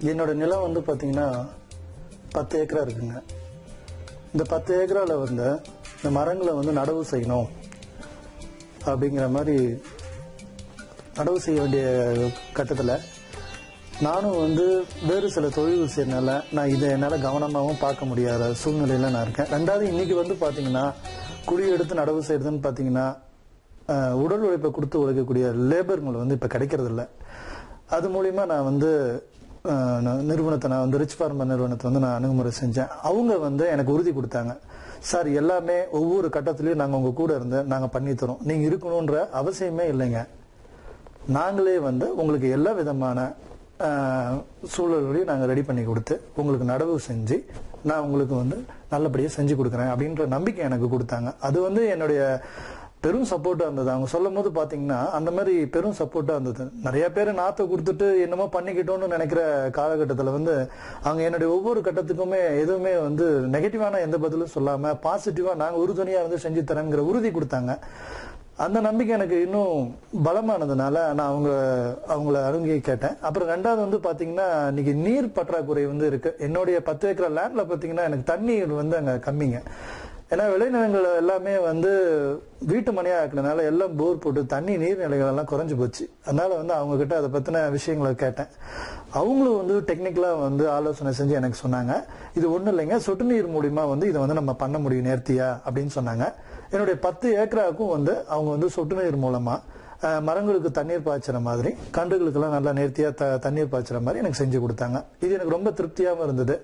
என்னோட நிலம் வந்து பாத்தீங்கன்னா பத்து ஏக்கரா இருக்குங்க இந்த பத்து ஏக்கரால வந்து இந்த மரங்களை வந்து நடவு செய்யணும் அப்படிங்கிற மாதிரி நடவு செய்ய வேண்டிய கட்டத்தில் நானும் வந்து வேறு சில தொழில்கள் செய்யறதுனால நான் இதை என்னால் கவனமாகவும் பார்க்க முடியாத சூழ்நிலையில நான் இருக்கேன் ரெண்டாவது இன்னைக்கு வந்து பார்த்தீங்கன்னா குழி எடுத்து நடவு செய்யறதுன்னு பார்த்தீங்கன்னா அஹ், உடல் உழைப்பை கொடுத்து உழைக்கக்கூடிய லேபருங்கள் வந்து இப்போ கிடைக்கிறது இல்ல அது மூலியமா நான் வந்து அஹ், நான் நிறுவனத்தை நான் வந்து ரிச் ஃபார்மர் நிறுவனத்தை வந்து நான் அணுகுமுறை செஞ்சேன் அவங்க வந்து எனக்கு உறுதி கொடுத்தாங்க சார் எல்லாமே ஒவ்வொரு கட்டத்திலையும் நாங்கள் உங்க கூட இருந்து நாங்கள் பண்ணி தரோம் நீங்க இருக்கணுன்ற அவசியமே இல்லைங்க நாங்களே வந்து உங்களுக்கு எல்லா விதமான ஆஹ், சூழல்களையும் நாங்கள் ரெடி பண்ணி கொடுத்து உங்களுக்கு நடவு செஞ்சு நான் உங்களுக்கு வந்து நல்லபடியாக செஞ்சு கொடுக்குறேன் அப்படின்ற நம்பிக்கை எனக்கு கொடுத்தாங்க அது வந்து என்னுடைய பெரும் சப்போர்ட்டாக இருந்தது அவங்க சொல்லும் போது பார்த்தீங்கன்னா அந்த மாதிரி பெரும் சப்போர்ட்டாக இருந்தது நிறைய பேர் நாற்றை கொடுத்துட்டு என்னமோ பண்ணிக்கிட்டோம்னு நினைக்கிற காலகட்டத்தில் வந்து அவங்க என்னுடைய ஒவ்வொரு கட்டத்துக்குமே எதுவுமே வந்து நெகட்டிவான எந்த பதிலும் சொல்லாமல் பாசிட்டிவாக நாங்கள் உறுதுணையாக வந்து செஞ்சு தரேங்கிற உறுதி கொடுத்தாங்க அந்த நம்பிக்கை எனக்கு இன்னும் பலமானதுனால நான் அவங்க அவங்கள அருங்கி கேட்டேன் அப்புறம் ரெண்டாவது வந்து பாத்தீங்கன்னா இன்னைக்கு நீர் பற்றாக்குறை வந்து இருக்கு என்னுடைய பத்து ஏக்கர் லேண்ட்ல பாத்தீங்கன்னா எனக்கு தண்ணீர் வந்து அங்க கம்மிங்க ஏன்னா விளைநிலங்கள் எல்லாமே வந்து வீட்டு மனையா ஆக்கினதுனால எல்லாம் போர் போட்டு தண்ணி நீர்நிலைகள் எல்லாம் குறைஞ்சு போச்சு அதனால வந்து அவங்க கிட்ட அதை பத்தின விஷயங்களை கேட்டேன் அவங்களும் வந்து டெக்னிக்கலா வந்து ஆலோசனை செஞ்சு எனக்கு சொன்னாங்க இது ஒண்ணும் இல்லைங்க சொட்டு நீர் மூலியமா வந்து இதை வந்து நம்ம பண்ண முடியும் நேர்த்தியா அப்படின்னு சொன்னாங்க என்னுடைய பத்து ஏக்கராவுக்கும் வந்து அவங்க வந்து சொட்டு நீர் மூலமா அஹ், மரங்களுக்கு தண்ணீர் பாய்ச்சுற மாதிரி கன்றுகளுக்கெல்லாம் நல்லா நேர்த்தியா த- தண்ணீர் பாய்ச்சுற மாதிரி எனக்கு செஞ்சு கொடுத்தாங்க இது எனக்கு ரொம்ப திருப்தியாகவும் இருந்தது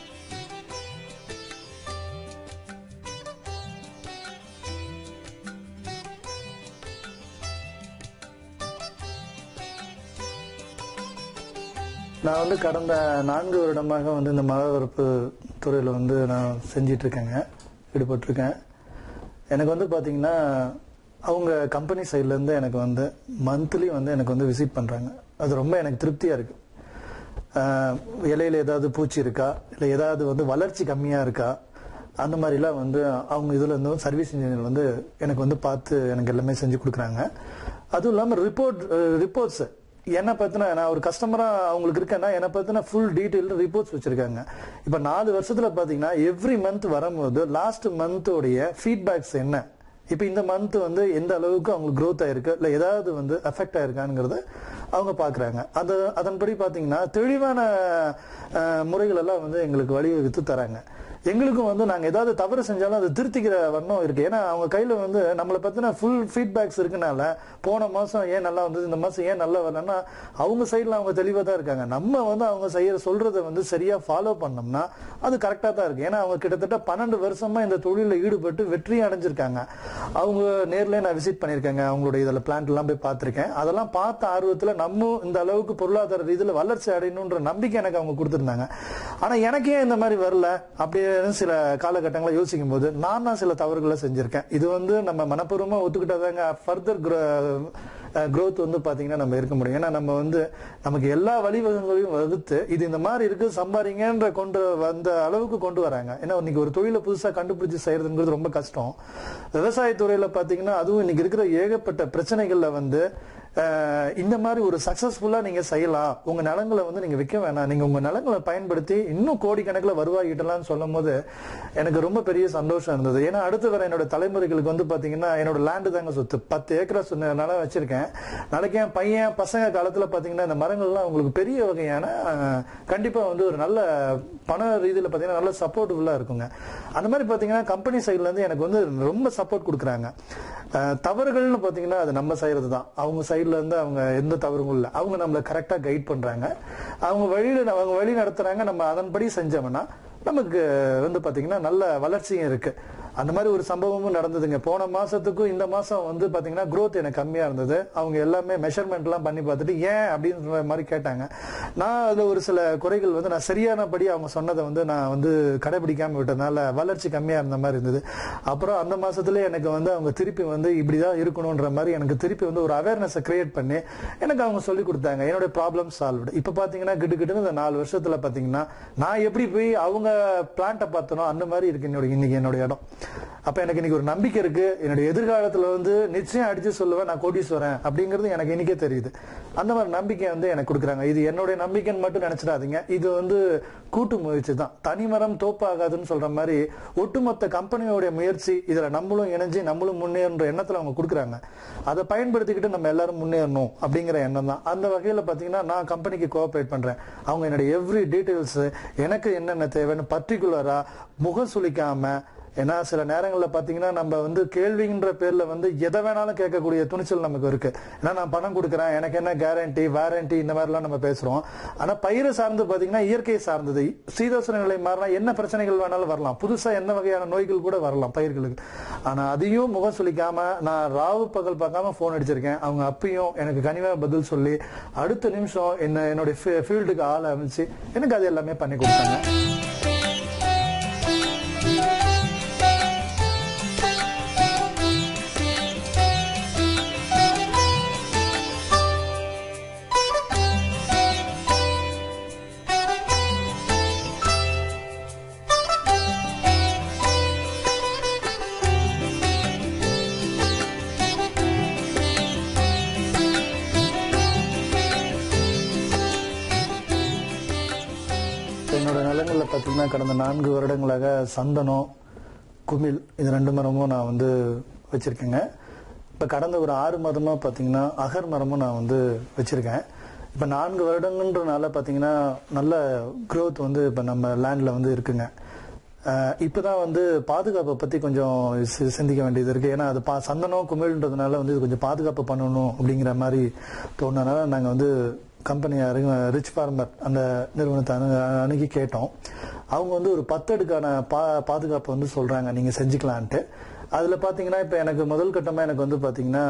நான் வந்து கடந்த நான்கு வருடமாக வந்து இந்த மரவரப்பு துறையில் வந்து நான் செஞ்சிட்டு இருக்கேங்க ஈடுபட்டிருக்கேன் எனக்கு வந்து பாத்தீங்கன்னா அவங்க கம்பெனி சைட்லேருந்து எனக்கு வந்து மந்த்லி வந்து எனக்கு வந்து விசிட் பண்ணுறாங்க அது ரொம்ப எனக்கு திருப்தியாக இருக்கு ஆஹ் இலையில ஏதாவது பூச்சி இருக்கா இல்லை ஏதாவது வந்து வளர்ச்சி கம்மியாக இருக்கா அந்த மாதிரிலாம் வந்து அவங்க இதுல இருந்து சர்வீஸ் இன்ஜினியர் வந்து எனக்கு வந்து பார்த்து எனக்கு எல்லாமே செஞ்சு கொடுக்குறாங்க அதுவும் இல்லாமல் ரிப்போர்ட் ரிப்போர்ட்ஸ் என்னை பத்தின நான் ஒரு கஸ்டமரா அவங்களுக்கு இருக்கேன்னா என்னை பத்தின ஃபுல் டீட்டெயில் ரிப்போர்ட்ஸ் வச்சிருக்காங்க இப்போ நாலு வருஷத்துல பாத்தீங்கன்னா எவ்ரி மந்த் வரும்போது லாஸ்ட் மந்தோடைய ஃபீட்பேக்ஸ் என்ன இப்போ இந்த மந்த் வந்து எந்த அளவுக்கு அவங்களுக்கு growth ஆயிருக்கு இல்லை ஏதாவது வந்து அஃபெக்ட் ஆயிருக்காங்கிறத அவங்க பார்க்குறாங்க அது அதன்படி பார்த்தீங்கன்னா தெளிவான அஹ், முறைகள் எல்லாம் வந்து எங்களுக்கு வழிவகுத்து தராங்க எங்களுக்கும் வந்து நாங்கள் ஏதாவது தவறு செஞ்சாலும் அதை திருத்திக்கிற வண்ணம் இருக்கு ஏன்னா அவங்க கையில் வந்து நம்மளை பற்றின ஃபுல் ஃபீட்பேக்ஸ் இருக்கனால போன மாதம் ஏன் நல்லா வந்தது இந்த மாதம் ஏன் நல்லா வரலன்னா அவங்க சைடில் அவங்க தெளிவாக தான் இருக்காங்க நம்ம வந்து அவங்க செய்யற சொல்றதை வந்து சரியாக ஃபாலோ பண்ணோம்னா அது கரெக்டாக தான் இருக்கு ஏன்னா அவங்க கிட்டத்தட்ட பன்னெண்டு வருஷமா இந்த தொழிலில் ஈடுபட்டு வெற்றியும் அடைஞ்சிருக்காங்க அவங்க நேர்ல நான் விசிட் பண்ணியிருக்கேங்க அவங்களுடைய இதில் பிளான்ட் எல்லாம் போய் பார்த்துருக்கேன் அதெல்லாம் பார்த்த ஆர்வத்தில் நம்ம இந்த அளவுக்கு பொருளாதார ரீதியில் வளர்ச்சி அடையணுன்ற நம்பிக்கை எனக்கு அவங்க கொடுத்துருந்தாங்க ஆனா எனக்கு ஏன் இந்த மாதிரி வரல அப்படின்னு சில காலகட்டங்களை யோசிக்கும் போது நான் தான் சில தவறுகளை செஞ்சிருக்கேன் இது வந்து நம்ம மனப்பூர்வமா ஒத்துக்கிட்டாதாங்க ஃபர்தர் growth வந்து பாத்தீங்கன்னா நம்ம இருக்க முடியும் ஏன்னா நம்ம வந்து நமக்கு எல்லா வழிவகங்களையும் வகுத்து இது இந்த மாதிரி இருக்கு சம்பாதிங்கன்ற கொண்டு வந்த அளவுக்கு கொண்டு வராங்க ஏன்னா இன்னைக்கு ஒரு தொழிலை புதுசா கண்டுபிடிச்சு செய்யறதுங்கிறது ரொம்ப கஷ்டம் விவசாயத்துறையில பாத்தீங்கன்னா அதுவும் இன்னைக்கு இருக்கிற ஏகப்பட்ட பிரச்சனைகள்ல வந்து அஹ், இந்த மாதிரி ஒரு சக்சஸ்ஃபுல்லா நீங்க செய்யலாம் உங்க நிலங்களை வந்து நீங்க விற்க வேணாம் நீங்க உங்க நிலங்களை பயன்படுத்தி இன்னும் கோடிக்கணக்கில் வருவாய் ஈட்டலாம்னு சொல்லும் போது எனக்கு ரொம்ப பெரிய சந்தோஷம் இருந்தது ஏன்னா அடுத்து வர என்னோட தலைமுறைகளுக்கு வந்து பாத்தீங்கன்னா என்னோட லேண்டு தாங்க சொத்து பத்து ஏக்கரா சொன்ன நிலம் வச்சிருக்கேன் நாளைக்கு என் பையன் பசங்க காலத்துல பாத்தீங்கன்னா இந்த மரங்கள்லாம் உங்களுக்கு பெரிய வகையான அஹ், கண்டிப்பா வந்து ஒரு நல்ல பண ரீதியில பாத்தீங்கன்னா நல்ல சப்போர்ட்டிவா இருக்குங்க அந்த மாதிரி பாத்தீங்கன்னா கம்பெனி சைட்ல இருந்து எனக்கு வந்து ரொம்ப சப்போர்ட் கொடுக்குறாங்க அஹ், தவறுகள்னு பாத்தீங்கன்னா அது நம்ம செய்யறது தான் அவங்க சைட்ல இருந்து அவங்க எந்த தவறும் இல்லை அவங்க நம்மளை கரெக்டா கைட் பண்றாங்க அவங்க வழியில அவங்க வழி நடத்துறாங்க நம்ம அதன்படி செஞ்சோம்னா நமக்கு வந்து பாத்தீங்கன்னா நல்ல வளர்ச்சியும் இருக்கு அந்த மாதிரி ஒரு சம்பவமும் நடந்ததுங்க போன மாசத்துக்கும் இந்த மாசம் வந்து பாத்தீங்கன்னா growth எனக்கு கம்மியா இருந்தது அவங்க எல்லாமே மெஷர்மெண்ட் எல்லாம் பண்ணி பார்த்துட்டு ஏன் அப்படின்ற மாதிரி கேட்டாங்க நான் அதுல ஒரு சில குறைகள் வந்து நான் சரியானபடி அவங்க சொன்னதை வந்து நான் வந்து கடைபிடிக்காம விட்டதுனால வளர்ச்சி கம்மியா இருந்த மாதிரி இருந்தது அப்புறம் அந்த மாசத்துல எனக்கு வந்து அவங்க திருப்பி வந்து இப்படிதான் இருக்கணும்ன்ற மாதிரி எனக்கு திருப்பி வந்து ஒரு அவேர்னஸை கிரியேட் பண்ணி எனக்கு அவங்க சொல்லி கொடுத்தாங்க என்னோட ப்ராப்ளம் சால்வ்டு இப்ப பாத்தீங்கன்னா கிட்டு கிட்டுன்னு இந்த நாலு வருஷத்துல பாத்தீங்கன்னா நான் எப்படி போய் அவங்க பிளான்ட்டை பார்த்தனோ அந்த மாதிரி இருக்கு என்னோட இன்னைக்கு என்னோட இடம் அப்ப எனக்கு இன்னைக்கு ஒரு நம்பிக்கை இருக்கு என்னுடைய எதிர்காலத்துல வந்து நிச்சயம் அடிச்சு சொல்லுவேன் நான் கோடீஸ்வரன் அப்படிங்கிறது எனக்கு இன்னைக்கே தெரியுது அந்த மாதிரி நம்பிக்கை வந்து எனக்கு கொடுக்குறாங்க இது என்னுடைய நம்பிக்கைன்னு மட்டும் நினைச்சிடாதீங்க இது வந்து கூட்டு முயற்சி தான் தனிமரம் தோப்பாகாதுன்னு சொல்ற மாதிரி ஒட்டுமொத்த கம்பெனியோடைய முயற்சி இதுல நம்மளும் இணைஞ்சு நம்மளும் முன்னேறுன்ற எண்ணத்துல அவங்க கொடுக்குறாங்க அதை பயன்படுத்திக்கிட்டு நம்ம எல்லாரும் முன்னேறணும் அப்படிங்கிற எண்ணம் தான் அந்த வகையில பாத்தீங்கன்னா நான் கம்பெனிக்கு கோஆபரேட் பண்றேன் அவங்க என்னுடைய எவ்ரி டீடைல்ஸ் எனக்கு என்னென்ன தேவைன்னு பர்டிகுலரா முகம் சுளிக்காம ஏன்னா சில நேரங்கள்ல பாத்தீங்கன்னா நம்ம வந்து கேள்வின்ற பேர்ல வந்து எதை வேணாலும் கேட்கக்கூடிய துணிச்சல் நமக்கு இருக்கு ஏன்னா நான் பணம் கொடுக்குறேன் எனக்கு என்ன கேரண்டி வாரண்டி இந்த மாதிரிலாம் நம்ம பேசுறோம் ஆனா பயிரை சார்ந்து பாத்தீங்கன்னா இயற்கை சார்ந்தது சீதோசன நிலை மாறினா என்ன பிரச்சனைகள் வேணாலும் வரலாம் புதுசா என்ன வகையான நோய்கள் கூட வரலாம் பயிர்களுக்கு ஆனா அதையும் முகம் சொல்லிக்காம நான் ராவு பகல் பார்க்காம போன் அடிச்சிருக்கேன் அவங்க அப்பயும் எனக்கு கனிவா பதில் சொல்லி அடுத்த நிமிஷம் என்ன என்னுடைய ஃபீல்டுக்கு ஆள் அமைச்சு எனக்கு அது எல்லாமே பண்ணி கொடுத்தாங்க என்னோட நிலங்கள்ல பாத்தீங்கன்னா கடந்த நான்கு வருடங்களாக சந்தனம் குமிழ் இது ரெண்டு மரமும் நான் வந்து வச்சிருக்கேங்க இப்ப கடந்த ஒரு ஆறு மாதமா பாத்தீங்கன்னா அகர் மரமும் நான் வந்து வச்சிருக்கேன் இப்ப நான்கு வருடங்கன்றனால பாத்தீங்கன்னா நல்ல growth வந்து இப்ப நம்ம லேண்ட்ல வந்து இருக்குங்க அஹ் இப்பதான் வந்து பாதுகாப்பை பத்தி கொஞ்சம் சி- சிந்திக்க வேண்டியது இருக்கு ஏன்னா அது பா சந்தனம் குமிழ்ன்றதுனால வந்து இது கொஞ்சம் பாதுகாப்பு பண்ணணும் அப்படிங்கிற மாதிரி தோணுனால நாங்க வந்து கம்பெனி ரிச் ஃபார்மர் அந்த நிறுவனத்தை அணு அணுகி கேட்டோம் அவங்க வந்து ஒரு பத்து அடுக்கான பா பாதுகாப்பு வந்து சொல்றாங்க நீங்க செஞ்சுக்கலான்ட்டு அதுல பாத்தீங்கன்னா இப்ப எனக்கு முதல் கட்டமா எனக்கு வந்து பாத்தீங்கன்னா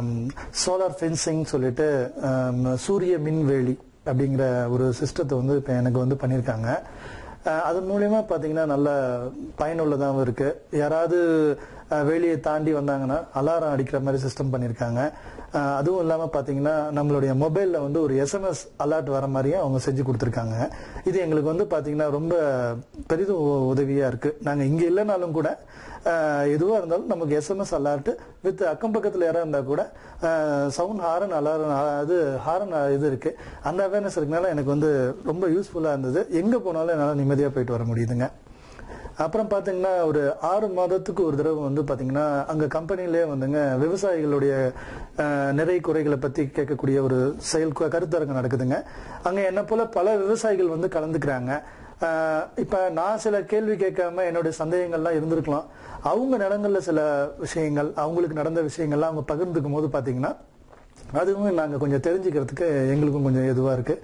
சோலார் ஃபென்சிங் சொல்லிட்டு ஹம், சூரிய மின்வேலி அப்படிங்கிற ஒரு சிஸ்டத்தை வந்து இப்ப எனக்கு வந்து பண்ணியிருக்காங்க அஹ் அது மூலியமா பாத்தீங்கன்னா நல்ல பயனுள்ளதாகவும் இருக்கு யாராவது அஹ், வேலியை தாண்டி வந்தாங்கன்னா அலாரம் அடிக்கிற மாதிரி சிஸ்டம் பண்ணியிருக்காங்க அஹ், அதுவும் இல்லாம பாத்தீங்கன்னா நம்மளுடைய மொபைல்ல வந்து ஒரு எஸ்எம்எஸ் அலர்ட் வர மாதிரியும் அவங்க செஞ்சு கொடுத்துருக்காங்க இது எங்களுக்கு வந்து பாத்தீங்கன்னா ரொம்ப பெரிதும் உ- உதவியா இருக்கு நாங்க இங்க இல்லைனாலும் கூட அஹ், எதுவா இருந்தாலும் நமக்கு எஸ்எம்எஸ் அலர்ட் வித் அக்கம் பக்கத்துல யாரா இருந்தா கூட சவுண்ட் ஹாரன் அலாரம் அது ஹாரன் இது இருக்கு அந்த அவேர்னஸ் இருக்கனால எனக்கு வந்து ரொம்ப யூஸ்ஃபுல்லா இருந்தது எங்க போனாலும் என்னால நிம்மதியா போயிட்டு வர முடியுதுங்க அப்புறம் பாத்தீங்கன்னா ஒரு ஆறு மாதத்துக்கு ஒரு தடவை வந்து பாத்தீங்கன்னா அங்க கம்பெனிலே வந்துங்க விவசாயிகளுடைய அஹ், நிறை குறைகளை பத்தி கேட்கக்கூடிய ஒரு செயல் கு- கருத்தரங்கம் நடக்குதுங்க அங்க என்ன போல பல விவசாயிகள் வந்து கலந்துக்கிறாங்க அஹ், இப்ப நான் சில கேள்வி கேட்காம என்னுடைய சந்தேகங்கள்லாம் இருந்திருக்கலாம் அவங்க நிலங்கள்ல சில விஷயங்கள் அவங்களுக்கு நடந்த விஷயங்கள்லாம் அவங்க பகிர்ந்துக்கும் போது பாத்தீங்கன்னா அதுவும் நாங்க கொஞ்சம் தெரிஞ்சுக்கிறதுக்கு எங்களுக்கும் கொஞ்சம் இதுவா இருக்கு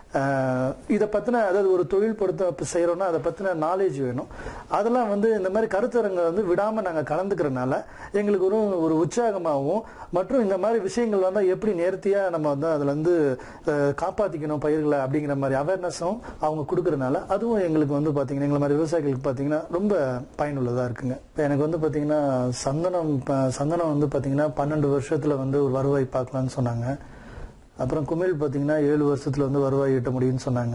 ஆஹ் இதை பத்தின அதாவது ஒரு தொழில் பொறுத்த செய்யறோம்னா அதை பத்தின நாலேஜ் வேணும் அதெல்லாம் வந்து இந்த மாதிரி கருத்தரங்க வந்து விடாம நாங்க கலந்துக்கிறனால எங்களுக்கு ஒரு ஒரு உற்சாகமாகவும் மற்றும் இந்த மாதிரி விஷயங்கள் வந்தா எப்படி நேர்த்தியா நம்ம வந்து அதுல இருந்து ஆஹ் காப்பாத்திக்கணும் பயிர்களை அப்படிங்கிற மாதிரி அவேர்னஸும் அவங்க கொடுக்கறதுனால அதுவும் எங்களுக்கு வந்து பாத்தீங்கன்னா எங்களை மாதிரி விவசாயிகளுக்கு பாத்தீங்கன்னா ரொம்ப பயனுள்ளதா இருக்குங்க இப்ப எனக்கு வந்து பாத்தீங்கன்னா சந்தனம் ப- சந்தனம் வந்து பாத்தீங்கன்னா பன்னெண்டு வருஷத்துல வந்து ஒரு வருவாய் பார்க்கலாம்னு சொன்னாங்க அப்புறம் குமிழ் பாத்தீங்கன்னா ஏழு வருஷத்துல வந்து வருவாய் ஈட்ட முடியும்னு சொன்னாங்க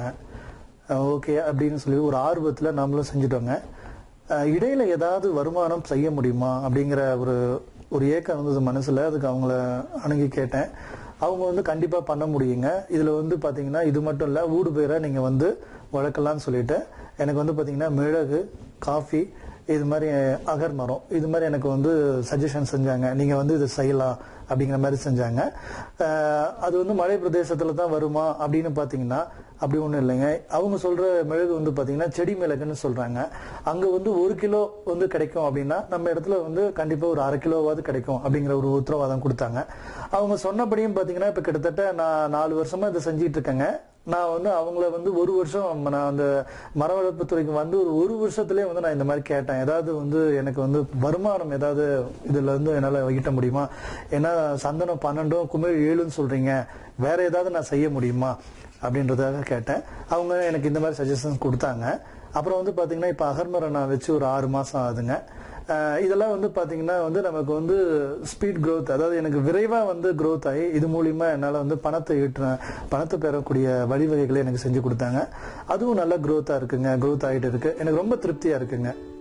ஓகே அப்படின்னு சொல்லி ஒரு ஆர்வத்துல நாமளும் செஞ்சுட்டோங்க அஹ் இடையில ஏதாவது வருமானம் செய்ய முடியுமா அப்படிங்கிற ஒரு ஒரு ஏக்கம் இருந்தது மனசுல அதுக்கு அவங்கள அணுகி கேட்டேன் அவங்க வந்து கண்டிப்பா பண்ண முடியுங்க இதுல வந்து பாத்தீங்கன்னா இது மட்டும் இல்ல ஊடு பேரை நீங்க வந்து வளர்க்கலாம்னு சொல்லிட்டு எனக்கு வந்து பாத்தீங்கன்னா மிளகு காஃபி இது மாதிரி அகர் மரம் இது மாதிரி எனக்கு வந்து சஜஷன் செஞ்சாங்க நீங்க வந்து இது செய்யலாம் அப்படிங்கிற மாதிரி செஞ்சாங்க அஹ் அது வந்து மலை பிரதேசத்துல தான் வருமா அப்படின்னு பாத்தீங்கன்னா அப்படி ஒண்ணும் இல்லைங்க அவங்க சொல்ற மிளகு வந்து பாத்தீங்கன்னா செடி மிளகுன்னு சொல்றாங்க அங்க வந்து ஒரு கிலோ வந்து கிடைக்கும் அப்படின்னா நம்ம இடத்துல வந்து கண்டிப்பா ஒரு அரை கிலோவாவது கிடைக்கும் அப்படிங்கிற ஒரு உத்தரவாதம் கொடுத்தாங்க அவங்க சொன்னபடியும் பாத்தீங்கன்னா இப்ப கிட்டத்தட்ட நான் நாலு வருஷமா இதை செஞ்சிட்டு இருக்கேங்க நான் வந்து அவங்கள வந்து ஒரு வருஷம் நான் அந்த மர வளர்ப்பு துறைக்கு வந்து ஒரு ஒரு வருஷத்துலயே வந்து நான் இந்த மாதிரி கேட்டேன் ஏதாவது வந்து எனக்கு வந்து வருமானம் ஏதாவது இதுல இருந்து என்னால ஈட்ட முடியுமா ஏன்னா சந்தனம் பன்னெண்டும் குமிழ் ஏழுன்னு சொல்றீங்க வேற ஏதாவது நான் செய்ய முடியுமா அப்படின்றதாக கேட்டேன் அவங்க எனக்கு இந்த மாதிரி சஜஷன்ஸ் கொடுத்தாங்க அப்புறம் வந்து பாத்தீங்கன்னா இப்ப அகர்மரம் நான் வச்சு ஒரு ஆறு மாசம் ஆகுதுங்க அஹ் இதெல்லாம் வந்து பாத்தீங்கன்னா வந்து நமக்கு வந்து ஸ்பீட் growth அதாவது எனக்கு விரைவா வந்து growth ஆகி இது மூலியமா என்னால வந்து பணத்தை ஈட்டுறேன் பணத்தை பெறக்கூடிய வழிவகைகளை எனக்கு செஞ்சு கொடுத்தாங்க அதுவும் நல்ல growth-ஆ இருக்குங்க growth ஆயிட்டு இருக்கு எனக்கு ரொம்ப திருப்தியா இருக்குங்க